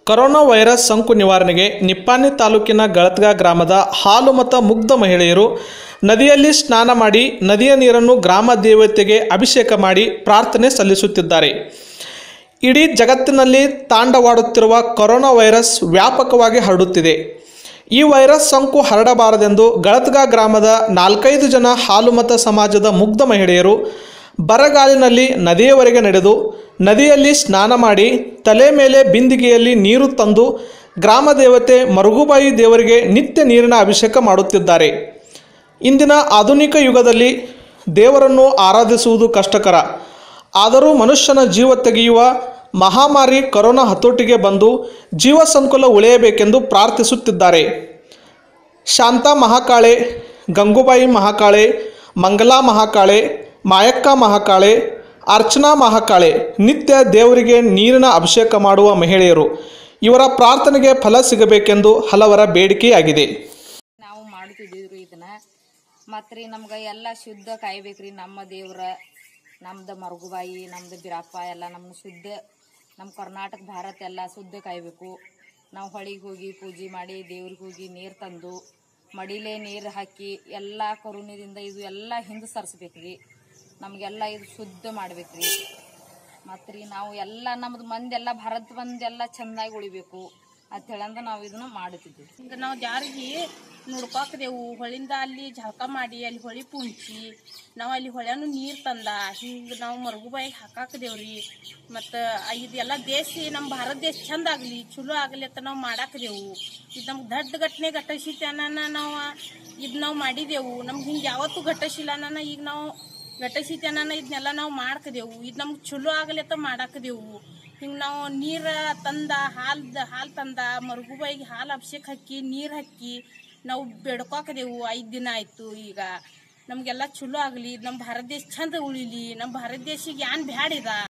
corona virus ಸೋಂಕು ನಿವಾರಣೆಗೆ ನಿಪ್ಪಾಣಿ ತಾಲೂಕಿನ ಗಳತ್ಗ ಗ್ರಾಮದ ಹಾಲು ಮತ್ತು ಮುಗ್ಧ ಮಹಿಳೆಯರು ನದಿಯಲ್ಲಿ ಸ್ನಾನ ಮಾಡಿ ನದಿಯ ನೀರನ್ನು ಗ್ರಾಮ ದೇವತೆಗೆ ಅಭಿಷೇಕ ಮಾಡಿ ಪ್ರಾರ್ಥನೆ ಸಲ್ಲಿಸುತ್ತಿದ್ದಾರೆ ಇಡೀ ಜಗತ್ತಿನಲ್ಲಿ ತಾಂಡವಾಡುತ್ತಿರುವ ಕೊರೋನಾ ವೈರಸ್ ವ್ಯಾಪಕವಾಗಿ ಹರಡುತ್ತಿದೆ ಈ ವೈರಸ್ ಸೋಂಕು ಹರಡಬಾರದೆಂದು ಗಳತ್ಗ ಗ್ರಾಮದ ನಾಲ್ಕೈದು ಜನ ಹಾಲುಮತ ಸಮಾಜದ ಮುಗ್ಧ ಮಹಿಳೆಯರು ಬರಗಾಲಿನಲ್ಲಿ ನದಿಯವರೆಗೆ ನಡೆದು ನದಿಯಲ್ಲಿ ಸ್ನಾನ ಮಾಡಿ ತಲೆ ಮೇಲೆ ಬಿಂದಿಗೆಯಲ್ಲಿ ನೀರು ತಂದು ಗ್ರಾಮ ದೇವತೆ ಮರುಗುಬಾಯಿ ದೇವರಿಗೆ ನಿತ್ಯ ನೀರಿನ ಅಭಿಷೇಕ ಮಾಡುತ್ತಿದ್ದಾರೆ ಇಂದಿನ ಆಧುನಿಕ ಯುಗದಲ್ಲಿ ದೇವರನ್ನು ಆರಾಧಿಸುವುದು ಕಷ್ಟಕರ ಆದರೂ ಮನುಷ್ಯನ ಜೀವ ತೆಗೆಯುವ ಮಹಾಮಾರಿ ಕೊರೋನಾ ಹತೋಟಿಗೆ ಬಂದು ಜೀವ ಸಂಕುಲ ಉಳಿಯಬೇಕೆಂದು ಪ್ರಾರ್ಥಿಸುತ್ತಿದ್ದಾರೆ ಶಾಂತಾ ಮಹಾಕಾಳೆ ಗಂಗೂಬಾಯಿ ಮಹಾಕಾಳೆ ಮಂಗಲಾ ಮಹಾಕಾಳೆ ಮಾಯಕ್ಕ ಮಹಾಕಾಳೆ ಅರ್ಚನಾ ಮಹಾಕಾಳೆ ನಿತ್ಯ ದೇವರಿಗೆ ನೀರಿನ ಅಭಿಷೇಕ ಮಾಡುವ ಮಹಿಳೆಯರು ಇವರ ಪ್ರಾರ್ಥನೆಗೆ ಫಲ ಸಿಗಬೇಕೆಂದು ಹಲವರ ಬೇಡಿಕೆಯಾಗಿದೆ ನಾವು ಮಾಡ್ತಿದ್ದೀವ್ರಿ ಇದನ್ನ ಮತ್ತು ರೀ ನಮ್ಗೆ ಎಲ್ಲ ಶುದ್ಧ ಕಾಯ್ಬೇಕ್ರಿ ನಮ್ಮ ದೇವ್ರ ನಮ್ದು ಮರುಗುಬಾಯಿ ನಮ್ದು ಬಿರಪ್ಪ ಎಲ್ಲ ನಮ್ಮ ಶುದ್ಧ ನಮ್ಮ ಕರ್ನಾಟಕ ಭಾರತ ಎಲ್ಲ ಶುದ್ಧ ಕಾಯ್ಬೇಕು ನಾವು ಹೊಳಿಗೆ ಹೋಗಿ ಪೂಜೆ ಮಾಡಿ ದೇವ್ರಿಗೆ ಹೋಗಿ ನೀರು ತಂದು ಮಡಿಲೇ ನೀರು ಹಾಕಿ ಎಲ್ಲ ಕರುಣ್ಯದಿಂದ ಇದು ಎಲ್ಲ ಹಿಂದೆ ಸರಿಸ್ಬೇಕ್ರಿ ನಮಗೆಲ್ಲ ಇದು ಶುದ್ಧ ಮಾಡ್ಬೇಕ್ರಿ ಮತ್ತು ರೀ ನಾವು ಎಲ್ಲ ನಮ್ದು ಮಂದೆಲ್ಲ ಭಾರತ ಮಂದೆಲ್ಲ ಚೆಂದಾಗಿ ಉಳಿಬೇಕು ಅಂತ ಹೇಳಂದ ನಾವು ಇದನ್ನ ಮಾಡುತ್ತಿದ್ದೀವಿ ಹಿಂಗ ನಾವು ಜಾರಿಗೆ ನೋಡ್ಕೊಕ್ದೇವು ಹೊಳಿಂದ ಅಲ್ಲಿ ಜಳಕ ಮಾಡಿ ಅಲ್ಲಿ ಹೊಳಿ ಪುಂಚಿ ನಾವು ಅಲ್ಲಿ ಹೊಳ್ಯಾನು ನೀರು ತಂದ ಹಿಂಗೆ ನಾವು ಮರಗುಬಾಯಿಗೆ ಹಾಕಾಕದೇವ್ರಿ ಮತ್ತು ಇದೆಲ್ಲ ದೇಶ ನಮ್ಮ ಭಾರತ ದೇಶ ಚಂದ ಆಗಲಿ ಚಲೋ ಆಗಲಿ ಅಂತ ನಾವು ಮಾಡಾಕದೇವು ಇದು ನಮ್ಗೆ ದೊಡ್ಡ ಘಟನೆ ಘಟಿಸಿತೆ ಅನ್ನೋಣ ನಾವು ಇದು ನಾವು ಮಾಡಿದೆವು ನಮ್ಗೆ ಹಿಂಗೆ ಯಾವತ್ತೂ ಘಟಿಸಿಲ್ಲ ಅನ್ನೋಣ ಈಗ ನಾವು ಘಟಿಸಿತೆ ಅನ್ನೋಣ ಇದನ್ನೆಲ್ಲ ನಾವು ಮಾಡ್ಕದೇವು ಇದು ನಮ್ಗೆ ಚಲೋ ಆಗಲಿ ಅಂತ ಮಾಡಾಕದೇವು ಹಿಂಗೆ ನಾವು ನೀರು ತಂದ ಹಾಲ್ದ ಹಾಲು ತಂದ ಮರುಗುಬಾಯಿಗೆ ಹಾಲು ಅಭಿಷೇಕ ಹಾಕಿ ನೀರು ಹಾಕಿ ನಾವು ಬೇಡ್ಕೊಕದೇವು ಐದು ದಿನ ಆಯಿತು ಈಗ ನಮಗೆಲ್ಲ ಚಲೋ ಆಗಲಿ ನಮ್ಮ ಭಾರತ ದೇಶ ಚಂದ ಉಳಿಲಿ ನಮ್ಮ ಭಾರತ ದೇಶಕ್ಕೆ ಏನ್ ಬ್ಯಾಡಿದ